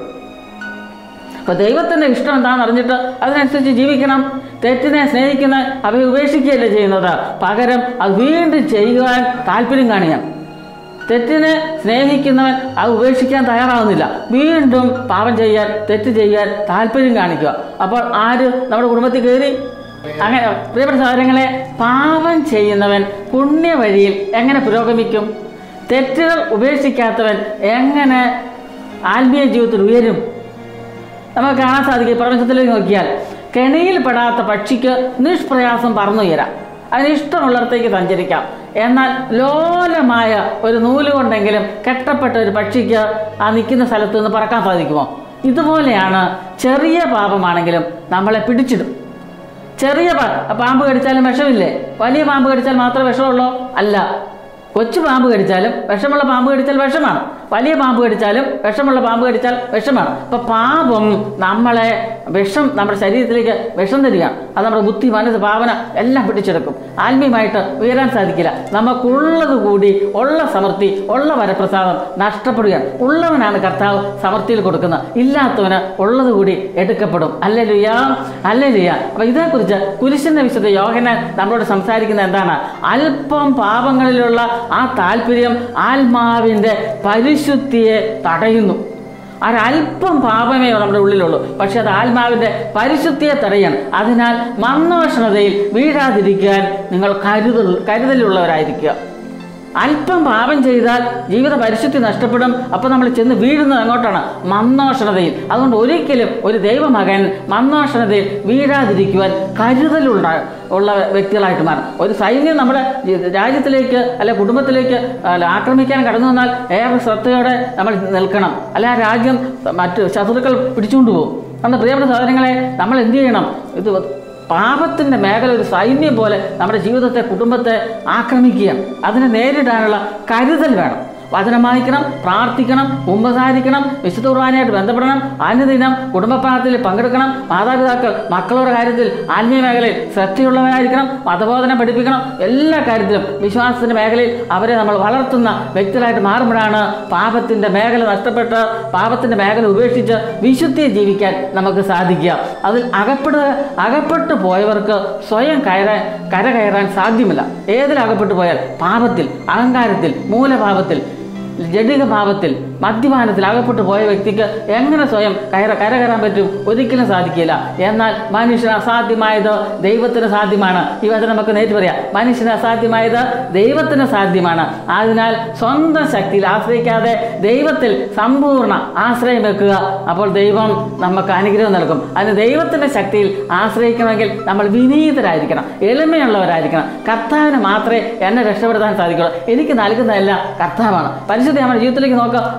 അപ്പോൾ ദൈവത്തിൻ്റെ ഇഷ്ടം എന്താണെന്ന് അറിഞ്ഞിട്ട് അതിനനുസരിച്ച് ജീവിക്കണം തെറ്റിനെ സ്നേഹിക്കുന്ന അവയെ ഉപേക്ഷിക്കുകയല്ല ചെയ്യുന്നത് പകരം അത് വീണ്ടും ചെയ്യുവാൻ താല്പര്യം കാണിക്കണം തെറ്റിനെ സ്നേഹിക്കുന്നവൻ അത് ഉപേക്ഷിക്കാൻ തയ്യാറാവുന്നില്ല വീണ്ടും പാപം ചെയ്യാൻ തെറ്റ് ചെയ്യാൻ താല്പര്യം കാണിക്കുക അപ്പോൾ ആര് നമ്മുടെ കുടുംബത്തിൽ കയറി അങ്ങനെ പ്രിയപ്പെട്ട സഹോദരങ്ങളെ പാപം ചെയ്യുന്നവൻ പുണ്യ വഴിയിൽ എങ്ങനെ പുരോഗമിക്കും തെറ്റുകൾ ഉപേക്ഷിക്കാത്തവൻ എങ്ങനെ ആത്മീയ ജീവിതത്തിൽ ഉയരും നമുക്ക് കാണാൻ സാധിക്കും പ്രപഞ്ചത്തിലേക്ക് നോക്കിയാൽ കെണിയിൽ പെടാത്ത പക്ഷിക്ക് നിഷ്പ്രയാസം പറന്നുയരാം അതിന് ഇഷ്ടമുള്ളിടത്തേക്ക് സഞ്ചരിക്കാം എന്നാൽ ലോലമായ ഒരു നൂല് കൊണ്ടെങ്കിലും കെട്ടപ്പെട്ട ഒരു പക്ഷിക്ക് ആ നിൽക്കുന്ന സ്ഥലത്ത് നിന്ന് പറക്കാൻ സാധിക്കുമോ ഇതുപോലെയാണ് ചെറിയ പാപമാണെങ്കിലും നമ്മളെ പിടിച്ചിടും ചെറിയ പാ- പാമ്പ് കടിച്ചാലും വിഷമില്ലേ വലിയ പാമ്പ് കടിച്ചാൽ മാത്രമേ വിഷമുള്ളൂ അല്ല കൊച്ചു പാമ്പ് കടിച്ചാലും വിഷമുള്ള പാമ്പ് കടിച്ചാൽ വിഷമാണ് വലിയ പാമ്പ് കടിച്ചാലും വിഷമുള്ള പാമ്പ് കടിച്ചാൽ വിഷമാണ് അപ്പോൾ പാപം നമ്മളെ വിഷം നമ്മുടെ ശരീരത്തിലേക്ക് വിഷം തരികയാണ് അത് നമ്മുടെ ബുദ്ധി മനസ്സ് ഭാവന എല്ലാം പിടിച്ചെടുക്കും ആത്മീയമായിട്ട് ഉയരാൻ സാധിക്കില്ല നമുക്കുള്ളത് കൂടി ഉള്ള സമൃദ്ധി ഉള്ള വരപ്രസാദം നഷ്ടപ്പെടുകയാണ് ഉള്ളവനാണ് കർത്താവ് സമൃദ്ധിയിൽ കൊടുക്കുന്നത് ഇല്ലാത്തവന് ഉള്ളത് കൂടി എടുക്കപ്പെടും അല്ലേ ലുയ അല്ലേ ലുയ അപ്പൊ ഇതേക്കുറിച്ച് കുരിശിന്റെ വിശുദ്ധ യോഹന നമ്മളോട് സംസാരിക്കുന്നത് എന്താണ് അല്പം പാപങ്ങളിലുള്ള ആ താല്പര്യം ആത്മാവിൻ്റെ പരിശുദ്ധിയെ തടയുന്നു ഒരല്പം പാപമേ നമ്മുടെ ഉള്ളിലുള്ളൂ പക്ഷെ അത് ആത്മാവിൻ്റെ പരിശുദ്ധിയെ തടയണം അതിനാൽ മന്നോഷണതയിൽ വീഴാതിരിക്കാൻ നിങ്ങൾ കരുതൽ കരുതലുള്ളവരായിരിക്കുക അല്പം പാപം ചെയ്താൽ ജീവിത പരിശുദ്ധി നഷ്ടപ്പെടും അപ്പോൾ നമ്മൾ ചെന്ന് വീഴുന്നത് അങ്ങോട്ടാണ് മന്നോഷണതയിൽ അതുകൊണ്ട് ഒരിക്കലും ഒരു ദൈവമകൻ മന്നോഷണതയിൽ വീഴാതിരിക്കുവാൻ കരുതലുള്ള ഉള്ള വ്യക്തികളായിട്ട് മാറും ഒരു സൈന്യം നമ്മുടെ ജി- രാജ്യത്തിലേക്ക് അല്ലെ കുടുംബത്തിലേക്ക് അല്ല ആക്രമിക്കാൻ കടന്നു വന്നാൽ ഏറെ ശ്രദ്ധയോടെ നമ്മൾ നിൽക്കണം അല്ലെ ആ രാജ്യം മറ്റ് ശത്രുക്കൾ പിടിച്ചുകൊണ്ട് പോകും നമ്മുടെ പ്രിയപ്പെട്ട സഹോദരങ്ങളെ നമ്മൾ എന്ത് ചെയ്യണം ഇത് പാപത്തിൻ്റെ മേഖല ഒരു സൈന്യം പോലെ നമ്മുടെ ജീവിതത്തെ കുടുംബത്തെ ആക്രമിക്കുകയാണ് അതിനെ നേരിടാനുള്ള കരുതൽ വേണം വചനം വായിക്കണം പ്രാർത്ഥിക്കണം ഉപസാരിക്കണം വിശുദ്ധ കുർബാനയായിട്ട് ബന്ധപ്പെടണം അനുദിനം കുടുംബ പ്രാർത്ഥനയിൽ പങ്കെടുക്കണം മാതാപിതാക്കൾ മക്കളുടെ കാര്യത്തിൽ ആത്മീയ മേഖലയിൽ ശ്രദ്ധയുള്ളവരായിരിക്കണം മതബോധനം പഠിപ്പിക്കണം എല്ലാ കാര്യത്തിലും വിശ്വാസത്തിൻ്റെ മേഖലയിൽ അവരെ നമ്മൾ വളർത്തുന്ന വ്യക്തികളായിട്ട് മാറുമ്പോഴാണ് പാപത്തിൻ്റെ മേഖല നഷ്ടപ്പെട്ട് പാപത്തിൻ്റെ മേഖല ഉപേക്ഷിച്ച് വിശുദ്ധിയെ ജീവിക്കാൻ നമുക്ക് സാധിക്കുക അതിൽ അകപ്പെടുക അകപ്പെട്ടു പോയവർക്ക് സ്വയം കയറാൻ കര കയറാൻ സാധ്യമല്ല ഏതിൽ അകപ്പെട്ടു പോയാൽ പാപത്തിൽ അഹങ്കാരത്തിൽ മൂലപാപത്തിൽ ജഡിക ഭാവത്തിൽ മദ്യപാനത്തിൽ അകപ്പെട്ടു പോയ വ്യക്തിക്ക് എങ്ങനെ സ്വയം കയറ കരകയറാൻ പറ്റും ഒരിക്കലും സാധിക്കില്ല എന്നാൽ മനുഷ്യന് അസാധ്യമായത് ദൈവത്തിന് സാധ്യമാണ് ഈ വചനം നമുക്ക് നേരിട്ട് പറയാം മനുഷ്യന് അസാധ്യമായത് ദൈവത്തിന് സാധ്യമാണ് അതിനാൽ സ്വന്തം ശക്തിയിൽ ആശ്രയിക്കാതെ ദൈവത്തിൽ സമ്പൂർണ്ണ ആശ്രയം വെക്കുക അപ്പോൾ ദൈവം നമുക്ക് അനുഗ്രഹം നൽകും അതിന് ദൈവത്തിൻ്റെ ശക്തിയിൽ ആശ്രയിക്കണമെങ്കിൽ നമ്മൾ വിനീതരായിരിക്കണം എളിമയുള്ളവരായിരിക്കണം കർത്താവിന് മാത്രമേ എന്നെ രക്ഷപ്പെടുത്താൻ സാധിക്കുള്ളൂ എനിക്ക് നൽകുന്നതെല്ലാം കർത്താവാണ് പരിശുദ്ധി നമ്മുടെ ജീവിതത്തിലേക്ക് നോക്കുക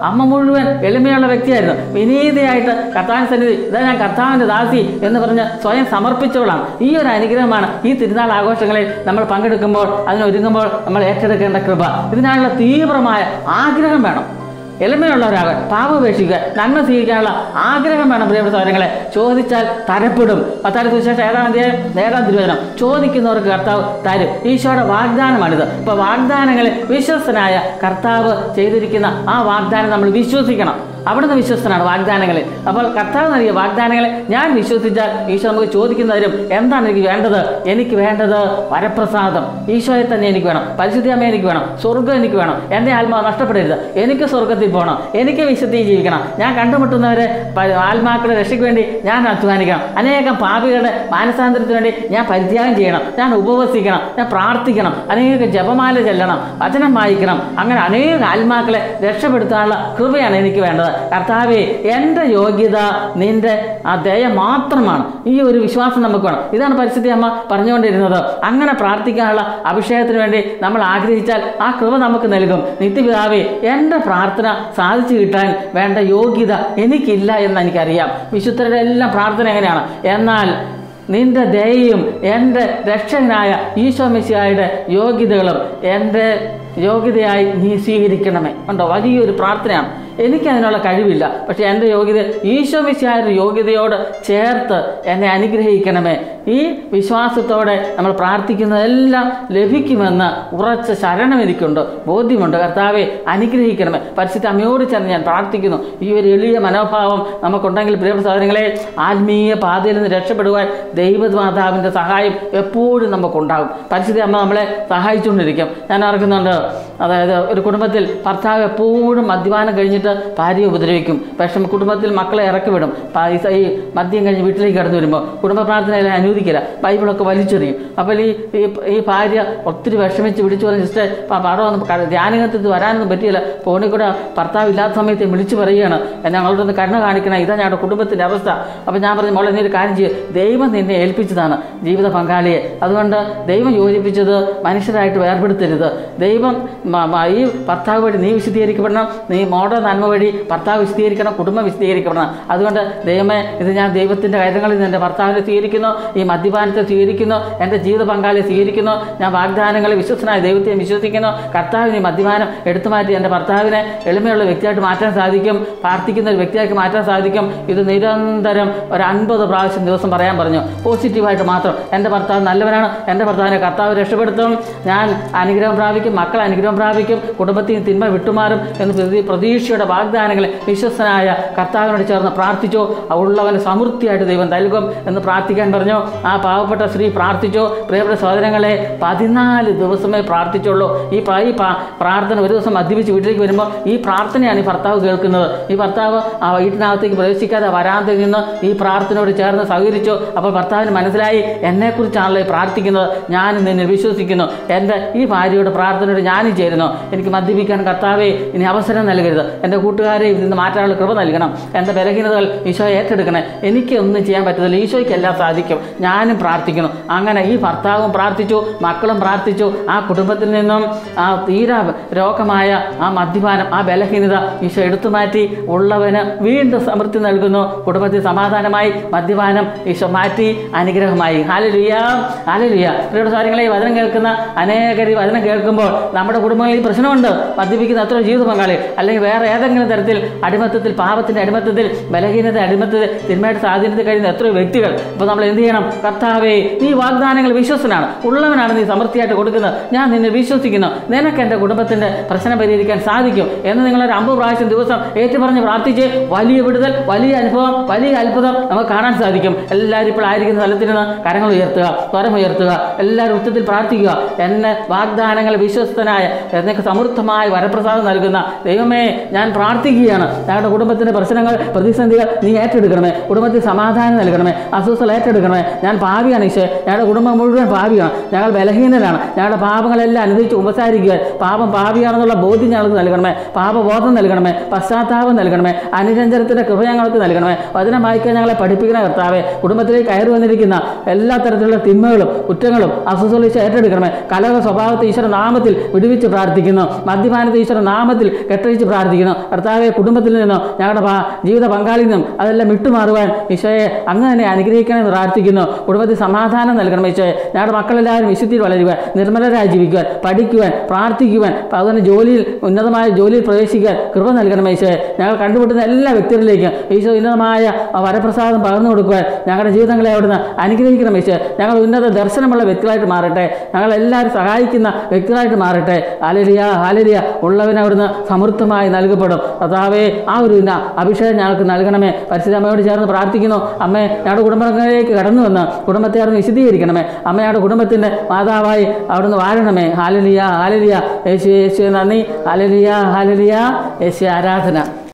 അമ്മ മുഴുവൻ എളിമയുള്ള വ്യക്തിയായിരുന്നു വിനീതയായിട്ട് കർത്താവിൻ സന്നിധി ഇതാ ഞാൻ കർത്താവിൻ്റെ ദാസി എന്ന് പറഞ്ഞ് സ്വയം സമർപ്പിച്ചവളാണ് ഈ ഒരു അനുഗ്രഹമാണ് ഈ തിരുനാൾ ആഘോഷങ്ങളിൽ നമ്മൾ പങ്കെടുക്കുമ്പോൾ അതിനൊരുങ്ങുമ്പോൾ നമ്മൾ ഏറ്റെടുക്കേണ്ട കൃപ ഇതിനായുള്ള തീവ്രമായ ആഗ്രഹം വേണം എളിമയുള്ളവരാകാൻ പാപപേക്ഷിക്കുക നന്മ സ്വീകരിക്കാനുള്ള ആഗ്രഹം വേണം പ്രിയപ്പെട്ട സൗരങ്ങളെ ചോദിച്ചാൽ തരപ്പെടും പത്താം സുവിശേഷം ഏഴാം അധ്യായം ഏഴാം തിരുവചനം ചോദിക്കുന്നവർക്ക് കർത്താവ് തരും ഈശോയുടെ വാഗ്ദാനമാണിത് അപ്പോൾ വാഗ്ദാനങ്ങളിൽ വിശ്വസ്തനായ കർത്താവ് ചെയ്തിരിക്കുന്ന ആ വാഗ്ദാനം നമ്മൾ വിശ്വസിക്കണം അവിടുന്ന് വിശ്വസ്തനാണ് വാഗ്ദാനങ്ങളിൽ അപ്പോൾ കർത്താവ് നൽകിയ വാഗ്ദാനങ്ങളെ ഞാൻ വിശ്വസിച്ചാൽ ഈശോ നമുക്ക് ചോദിക്കുന്നവരും എന്താണ് എനിക്ക് വേണ്ടത് എനിക്ക് വേണ്ടത് വരപ്രസാദം ഈശോയെ തന്നെ എനിക്ക് വേണം പരിശുദ്ധിയമ്മ എനിക്ക് വേണം സ്വർഗ്ഗം എനിക്ക് വേണം എൻ്റെ ആത്മാവ് നഷ്ടപ്പെടരുത് എനിക്ക് സ്വർഗത്തിൽ പോകണം എനിക്ക് വിശുദ്ധി ജീവിക്കണം ഞാൻ കണ്ടുമുട്ടുന്നവരെ പ- ആത്മാക്കളുടെ രക്ഷയ്ക്ക് വേണ്ടി ഞാൻ അധ്വാനിക്കണം അനേകം പാപികളുടെ മാനസാന്തരത്തിന് വേണ്ടി ഞാൻ പരിത്യാഗം ചെയ്യണം ഞാൻ ഉപവസിക്കണം ഞാൻ പ്രാർത്ഥിക്കണം അനേകം ജപമാല ചെല്ലണം വചനം വായിക്കണം അങ്ങനെ അനേക ആത്മാക്കളെ രക്ഷപ്പെടുത്താനുള്ള കൃപയാണ് എനിക്ക് വേണ്ടത് കർത്താവേ എൻ്റെ യോഗ്യത നിന്റെ ആ ദയ മാത്രമാണ് ഈ ഒരു വിശ്വാസം നമുക്ക് വേണം ഇതാണ് പരിസ്ഥിതി അമ്മ പറഞ്ഞുകൊണ്ടിരുന്നത് അങ്ങനെ പ്രാർത്ഥിക്കാനുള്ള അഭിഷേകത്തിന് വേണ്ടി നമ്മൾ ആഗ്രഹിച്ചാൽ ആ കൃപ നമുക്ക് നൽകും നിത്യപിതാവേ എൻ്റെ പ്രാർത്ഥന സാധിച്ചു കിട്ടാൻ വേണ്ട യോഗ്യത എനിക്കില്ല എന്ന് എനിക്കറിയാം വിശുദ്ധരുടെ എല്ലാം പ്രാർത്ഥന എങ്ങനെയാണ് എന്നാൽ നിന്റെ ദയയും എൻ്റെ രക്ഷകനായ ഈശോ മിശിഹായുടെ യോഗ്യതകളും എൻ്റെ യോഗ്യതയായി നീ സ്വീകരിക്കണമേ ഉണ്ടോ വലിയൊരു പ്രാർത്ഥനയാണ് എനിക്ക് അതിനുള്ള കഴിവില്ല പക്ഷേ എൻ്റെ യോഗ്യത ഈശോ മിശിഹായുടെ യോഗ്യതയോട് ചേർത്ത് എന്നെ അനുഗ്രഹിക്കണമേ ഈ വിശ്വാസത്തോടെ നമ്മൾ പ്രാർത്ഥിക്കുന്നതെല്ലാം ലഭിക്കുമെന്ന് ഉറച്ച ശരണം എനിക്കുണ്ട് ബോധ്യമുണ്ട് കർത്താവെ അനുഗ്രഹിക്കണമേ പരിശുദ്ധ അമ്മയോട് ചേർന്ന് ഞാൻ പ്രാർത്ഥിക്കുന്നു ഈ ഒരു എളിയ മനോഭാവം നമുക്കുണ്ടെങ്കിൽ പ്രിയപ്പെട്ട സഹോദരങ്ങളെ ആത്മീയ പാതയിൽ നിന്ന് രക്ഷപ്പെടുവാൻ ദൈവമാതാവിൻ്റെ സഹായം എപ്പോഴും നമുക്കുണ്ടാകും പരിശുദ്ധ അമ്മ നമ്മളെ സഹായിച്ചുകൊണ്ടിരിക്കും ഞാൻ ഓർക്കുന്നുണ്ട് അതായത് ഒരു കുടുംബത്തിൽ ഭർത്താവ് എപ്പോഴും മദ്യപാനം കഴിഞ്ഞിട്ട് ഭാര്യയെ ഉപദ്രവിക്കും പക്ഷേ കുടുംബത്തിൽ മക്കളെ ഇറക്കി വിടും പൈസ ഈ മദ്യം കഴിഞ്ഞ് വീട്ടിലേക്ക് കടന്നു വരുമ്പോൾ കുടുംബ പ്രാർത്ഥനയിൽ അനുവദിക്കില്ല ബൈബിളൊക്കെ വലിച്ചെറിയും അപ്പോൾ ഈ ഈ- ഈ ഭാര്യ ഒത്തിരി വിഷമിച്ച് വിളിച്ചു പറഞ്ഞ് സിസ്റ്റർ പടം ഒന്ന് ധ്യാനത്തിൽ വരാനൊന്നും പറ്റിയില്ല ഫോണിൽ കൂടെ ഭർത്താവ് ഇല്ലാത്ത സമയത്ത് വിളിച്ചു പറയുകയാണ് ഞങ്ങളോട് ഒന്ന് കരുണ കാണിക്കണം ഇതാ ഞങ്ങളുടെ കുടുംബത്തിൻ്റെ അവസ്ഥ അപ്പോൾ ഞാൻ പറഞ്ഞു മോളെ നീ ഒരു കാര്യം ചെയ്യും ദൈവം നിന്നെ ഏൽപ്പിച്ചതാണ് ജീവിത പങ്കാളിയെ അതുകൊണ്ട് ദൈവം യോജിപ്പിച്ചത് മനുഷ്യരായിട്ട് വേർപെടുത്തരുത് ദൈവം മ- മ- ഈ ഭർത്താവ് വഴി നീ വിശദീകരിക്കപ്പെടണം നീ മോടെ നന്മ വഴി ഭർത്താവ് വിശദീകരിക്കണം കുടുംബം വിശദീകരിക്കപ്പെടണം അതുകൊണ്ട് ദൈവമേ ഇത് ഞാൻ ദൈവത്തിൻ്റെ കാര്യങ്ങളിൽ നിന്ന് എൻ്റെ ഭർത്താവിനെ സ്വീകരിക്കുന്നു ഈ മദ്യപാനത്തെ സ്വീകരിക്കുന്നു എൻ്റെ ജീവിത പങ്കാളിയെ സ്വീകരിക്കുന്നു ഞാൻ വാഗ്ദാനങ്ങളെ വിശ്വസനായ ദൈവത്തെ വിശ്വസിക്കുന്നു കർത്താവിന് ഈ മദ്യപാനം എടുത്തു മാറ്റി എൻ്റെ ഭർത്താവിനെ എളിമയുള്ള വ്യക്തിയായിട്ട് മാറ്റാൻ സാധിക്കും പ്രാർത്ഥിക്കുന്ന ഒരു വ്യക്തിയായിട്ട് മാറ്റാൻ സാധിക്കും ഇത് നിരന്തരം ഒരു അൻപത് പ്രാവശ്യം ദിവസം പറയാൻ പറഞ്ഞു പോസിറ്റീവായിട്ട് മാത്രം എൻ്റെ ഭർത്താവ് നല്ലവനാണ് എൻ്റെ ഭർത്താവിനെ കർത്താവ് രക്ഷപ്പെടുത്തും ഞാൻ അനുഗ്രഹം പ്രാപിക്കും മക്കൾ അനുഗ്രഹം പ്രാപിക്കും കുടുംബത്തിൽ നിന്ന് തിന്മ വിട്ടുമാറും എന്ന് പ്രതി പ്രതീക്ഷയുടെ വാഗ്ദാനങ്ങളെ വിശ്വസ്തനായ കർത്താവിനോട് ചേർന്ന് പ്രാർത്ഥിച്ചു ഉള്ളവന് സമൃദ്ധിയായിട്ട് ദൈവം നൽകും എന്ന് പ്രാർത്ഥിക്കാൻ പറഞ്ഞു ആ പാവപ്പെട്ട സ്ത്രീ പ്രാർത്ഥിച്ചു പ്രിയപ്പെട്ട സഹോദരങ്ങളെ പതിനാല് ദിവസമേ പ്രാർത്ഥിച്ചുള്ളൂ ഈ പ്രാ- ഈ പ്രാ- പ്രാർത്ഥന ഒരു ദിവസം മദ്യപിച്ച് വീട്ടിലേക്ക് വരുമ്പോൾ ഈ പ്രാർത്ഥനയാണ് ഈ ഭർത്താവ് കേൾക്കുന്നത് ഈ ഭർത്താവ് ആ വീട്ടിനകത്തേക്ക് പ്രവേശിക്കാതെ വരാന്തയിൽ നിന്ന് ഈ പ്രാർത്ഥനയോട് ചേർന്ന് സഹകരിച്ചു അപ്പോൾ ഭർത്താവിന് മനസ്സിലായി എന്നെക്കുറിച്ചാണല്ലോ ഈ പ്രാർത്ഥിക്കുന്നത് ഞാൻ നിന്നെ വിശ്വസിക്കുന്നു എൻ്റെ ഈ ഭാര്യയുടെ പ്രാർത്ഥനയോട് ഞാനും ചേരുന്നു എനിക്ക് മദ്യപിക്കാൻ കർത്താവേ ഇനി അവസരം നൽകരുത് എൻ്റെ കൂട്ടുകാരെ ഇതിൽ നിന്ന് മാറ്റാനുള്ള കൃപ നൽകണം എൻ്റെ ബലഹീനതകൾ ഈശോ ഏറ്റെടുക്കണേ എനിക്ക് ഒന്നും ചെയ്യാൻ പറ്റത്തില്ല ഈശോയ്ക്ക് എല്ലാം സാധിക്കും ഞാനും പ്രാർത്ഥിക്കുന്നു അങ്ങനെ ഈ ഭർത്താവും പ്രാർത്ഥിച്ചു മക്കളും പ്രാർത്ഥിച്ചു ആ കുടുംബത്തിൽ നിന്നും ആ തീരാ രോഗമായ ആ മദ്യപാനം ആ ബലഹീനത ഈശോ എടുത്തു മാറ്റി ഉള്ളവന് വീണ്ടും സമൃദ്ധി നൽകുന്നു കുടുംബത്തിൽ സമാധാനമായി മദ്യപാനം ഈശോ മാറ്റി അനുഗ്രഹമായി ഹാലലുയ ഹാലലുയ പ്രിയുടെ കാര്യങ്ങളെ ഈ വചനം കേൾക്കുന്ന അനേകർ ഈ വചനം കേൾക്കുമ്പോൾ നമ്മുടെ കുടുംബങ്ങളിൽ ഈ പ്രശ്നമുണ്ട് മദ്യപിക്കുന്ന എത്ര ജീവിത പങ്കാളി അല്ലെങ്കിൽ വേറെ ഏതെങ്കിലും തരത്തിൽ അടിമത്തത്തിൽ പാപത്തിന്റെ അടിമത്തത്തിൽ ബലഹീനത അടിമത്തത്തിൽ തിന്മയുടെ സ്വാധീനത്തിൽ കഴിയുന്ന എത്രയോ വ്യക്തികൾ ഇപ്പോൾ നമ്മൾ എന്ത് ചെയ്യണം കർത്താവേ നീ വാഗ്ദാനങ്ങൾ വിശ്വസനാണ് ഉള്ളവനാണ് നീ സമൃദ്ധിയായിട്ട് കൊടുക്കുന്നത് ഞാൻ നിന്നെ വിശ്വസിക്കുന്നു നിനക്ക് എൻ്റെ കുടുംബത്തിന്റെ പ്രശ്നം പരിഹരിക്കാൻ സാധിക്കും എന്ന് നിങ്ങളൊരു അമ്പത് പ്രാവശ്യം ദിവസം ഏറ്റുപറഞ്ഞ് പ്രാർത്ഥിച്ച് വലിയ വിടുതൽ വലിയ അനുഭവം വലിയ അത്ഭുതം നമുക്ക് കാണാൻ സാധിക്കും എല്ലാവരും ഇപ്പോൾ ആയിരിക്കുന്ന സ്ഥലത്തിൽ നിന്ന് കരങ്ങൾ ഉയർത്തുക സ്വരം ഉയർത്തുക എല്ലാവരും ഉച്ചത്തിൽ പ്രാർത്ഥിക്കുക എന്നെ വാഗ്ദാനങ്ങൾ വിശ്വസ്തനായ എന്നൊക്കെ സമൃദ്ധമായ വരപ്രസാദം നൽകുന്ന ദൈവമേ ഞാൻ പ്രാർത്ഥിക്കുകയാണ് ഞങ്ങളുടെ കുടുംബത്തിന്റെ പ്രശ്നങ്ങൾ പ്രതിസന്ധികൾ നീ ഏറ്റെടുക്കണമേ കുടുംബത്തിൽ സമാധാനം നൽകണമേ അസ്വസ്ഥത ഏറ്റെടുക്കണമേ ഞാൻ പാപിയാണ് ഈശോ ഞങ്ങളുടെ കുടുംബം മുഴുവൻ പാപിയാണ് ഞങ്ങൾ ബലഹീനരാണ് ഞങ്ങളുടെ പാപങ്ങളെല്ലാം അനുഭവിച്ച് ഉപസാരിക്കുക പാപം പാപിയാണെന്നുള്ള ബോധ്യം ഞങ്ങൾക്ക് നൽകണമേ പാപബോധം നൽകണമേ പശ്ചാത്താപം നൽകണമേ അനുരഞ്ജനത്തിന്റെ കൃപ ഞങ്ങൾക്ക് നൽകണമേ വചനം വായിക്കാൻ ഞങ്ങളെ പഠിപ്പിക്കണ കർത്താവെ കുടുംബത്തിലേക്ക് കയറി വന്നിരിക്കുന്ന എല്ലാ തരത്തിലുള്ള തിന്മകളും കുറ്റങ്ങളും അസ്വസ്ഥ ഏറ്റെടുക്കണമേ കലക സ്വഭാവത്തെ ഈശ്വര നാമത്തിൽ വിടുവിച്ച് പ്രാർത്ഥിക്കുന്നു മദ്യപാനത്തെ ഈശ്വര നാമത്തിൽ കെട്ടഴിച്ച് പ്രാർത്ഥിക്കുന്നു കർത്താവെ കുടുംബത്തിൽ നിന്നോ ഞങ്ങളുടെ പാ- ജീവിത പങ്കാളിയിൽ നിന്നും അതെല്ലാം വിട്ടുമാറുവാൻ ഈശോയെ അങ്ങ് തന്നെ അനുഗ്രഹിക്കണമെന്ന് പ്രാർത്ഥിക്കുന്നു കുടുംബത്തിൽ സമാധാനം നൽകണം ഈശോയെ ഞങ്ങളുടെ മക്കളെല്ലാവരും വിശുദ്ധിയിൽ വളരുവാൻ നിർമ്മലരായി ജീവിക്കുവാൻ പഠിക്കുവാൻ പ്രാർത്ഥിക്കുവാൻ അതുപോലെ ജോലിയിൽ ഉന്നതമായ ജോലിയിൽ പ്രവേശിക്കാൻ കൃപ നൽകണം ഈശോയെ ഞങ്ങൾ കണ്ടുമുട്ടുന്ന എല്ലാ വ്യക്തികളിലേക്കും ഈശോ ഉന്നതമായ ആ വരപ്രസാദം പകർന്നു കൊടുക്കുവാൻ ഞങ്ങളുടെ ജീവിതങ്ങളെ അവിടുന്ന് അനുഗ്രഹിക്കണം ഈശോ ഞങ്ങൾ ഉന്നത ദർശനമുള്ള വ്യക്തികളായിട്ട് മാറട്ടെ ഞങ്ങൾ എല്ലാവരും സഹായിക്കുന്ന വ്യക്തികളായിട്ട് മാറട്ടെ ഹാലലിയ ഹാലലിയ ഉള്ളവന് അവിടുന്ന് സമൃദ്ധമായി നൽകപ്പെടും കർത്താവേ ആ ഒരു ഇന്ന അഭിഷേകം ഞങ്ങൾക്ക് നൽകണമേ പരിശുദ്ധമ്മയോട് ചേർന്ന് പ്രാർത്ഥിക്കുന്നു അമ്മേ ഞങ്ങളുടെ കുടുംബങ്ങളിലേക്ക് കടന്നു വന്ന് കുടുംബത്തെ അവിടുന്ന് വിശദീകരിക്കണമേ അമ്മ ഞങ്ങളുടെ കുടുംബത്തിൻ്റെ മാതാവായി അവിടുന്ന് വാഴണമേ ഹാലലിയ ഹാലലിയ യേശു യേശു നന്ദി ഹാലലിയ ഹാലലിയ യേശു ആരാധന